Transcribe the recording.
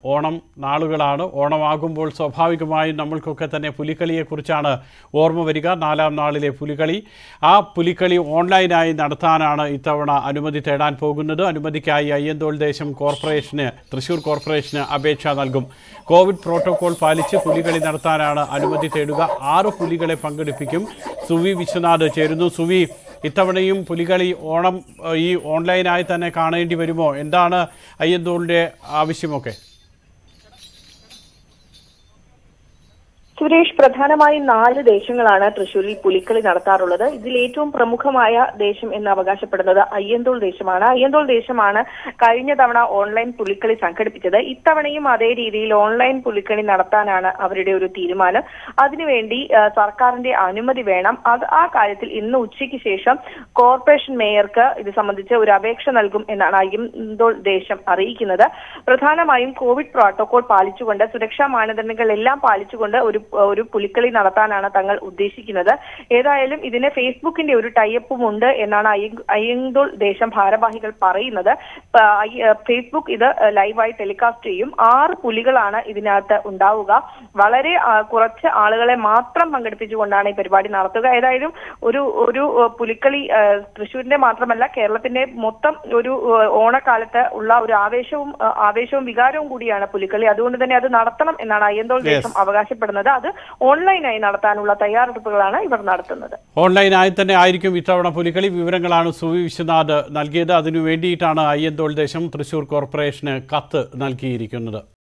ഓണം നാളുകളാണ് ഓണമാകുമ്പോൾ സ്വാഭാവികമായും നമ്മൾക്കൊക്കെ തന്നെ പുലിക്കളിയെക്കുറിച്ചാണ് ഓർമ്മ വരിക നാലാം നാളിലെ പുലികളി ആ പുലിക്കളി ഓൺലൈനായി നടത്താനാണ് ഇത്തവണ അനുമതി തേടാൻ പോകുന്നത് അനുമതിക്കായി അയ്യന്തോൾ ദേശം കോർപ്പറേഷന് തൃശൂർ കോർപ്പറേഷന് അപേക്ഷ നൽകും കോവിഡ് പ്രോട്ടോകോൾ പാലിച്ച് പുലികളി നടത്താനാണ് അനുമതി തേടുക ആറ് പുലികളെ പങ്കെടുപ്പിക്കും സുവി വിശ്വനാഥ് ചേരുന്നു സുവി ഇത്തവണയും പുലികളി ഓണം ഏഹ്, ഈ ഓൺലൈനായി തന്നെ കാണേണ്ടി വരുമോ എന്താണ് അയ്യന്തോളിൻ്റെ ആവശ്യമൊക്കെ സുരേഷ് പ്രധാനമായും നാല് ദേശങ്ങളാണ് തൃശൂരിൽ പുലിക്കളി നടത്താറുള്ളത് ഇതിൽ ഏറ്റവും പ്രമുഖമായ ദേശം എന്ന് അവകാശപ്പെടുന്നത് അയ്യന്തോൾ ദേശമാണ് അയ്യന്തോൾ ദേശമാണ് കഴിഞ്ഞ തവണ ഓൺലൈൻ പുലിക്കളി സംഘടിപ്പിച്ചത് ഇത്തവണയും അതേ രീതിയിൽ ഓൺലൈൻ പുലിക്കളി നടത്താനാണ് അവരുടെ ഒരു തീരുമാനം അതിനുവേണ്ടി ആ, സർക്കാരിന്റെ അനുമതി വേണം അത് ആ കാര്യത്തിൽ ഇന്ന് ഉച്ചയ്ക്ക് ശേഷം കോർപ്പറേഷൻ മേയർക്ക് ഇത് സംബന്ധിച്ച് ഒരു അപേക്ഷ നൽകും എന്നാണ് അയ്യന്തോൾ ദേശം അറിയിക്കുന്നത് പ്രധാനമായും കോവിഡ് പ്രോട്ടോകോൾ പാലിച്ചുകൊണ്ട് സുരക്ഷാ മാനദണ്ഡങ്ങൾ എല്ലാം പാലിച്ചുകൊണ്ട് ഒരു ഒരു പുലിക്കളി നടത്താനാണ് തങ്ങൾ ഉദ്ദേശിക്കുന്നത് ഏതായാലും ഇതിന് ഫേസ്ബുക്കിന്റെ ഒരു ടൈപ്പും ഉണ്ട് എന്നാണ് അയ്യ- അയ്യന്തോൾ ദേശം ഭാരവാഹികൾ പറയുന്നത് പ- അയ്യ- ഫേസ്ബുക്ക് ഇത് ലൈവായി ടെലികാസ്റ്റ് ചെയ്യും ആറ് പുലികളാണ് ഇതിനകത്ത് ഉണ്ടാവുക വളരെ ആ, കുറച്ച് ആളുകളെ മാത്രം പങ്കെടുപ്പിച്ചുകൊണ്ടാണ് ഈ പരിപാടി നടത്തുക ഏതായാലും ഒരു ഒരു ആ, പുലിക്കളി ആ, തൃശ്ശൂരിന്റെ മാത്രമല്ല കേരളത്തിന്റെ മൊത്തം ഒരു ആ, ഓണക്കാലത്ത് ഉള്ള ഒരു ആവേശവും ആ, ആവേശവും വികാരവും കൂടിയാണ് പുലിക്കളി അതുകൊണ്ട് തന്നെ അത് നടത്തണം എന്നാണ് അയ്യന്തോൾ ദേശം അവകാശപ്പെടുന്നത് അത് ഓൺലൈനായി നടത്താനുള്ള തയ്യാറെടുപ്പുകളാണ് ഇവർ നടത്തുന്നത് ഓൺലൈനായി തന്നെ ആയിരിക്കും ഇത്തവണ പുലികളി വിവരങ്ങളാണ് സുവി വിശ്വനാഥ് നൽകിയത് അതിനു വേണ്ടിയിട്ടാണ് അയ്യന്തോൾ ദേശം തൃശൂർ കോർപ്പറേഷന് കത്ത് നൽകിയിരിക്കുന്നത്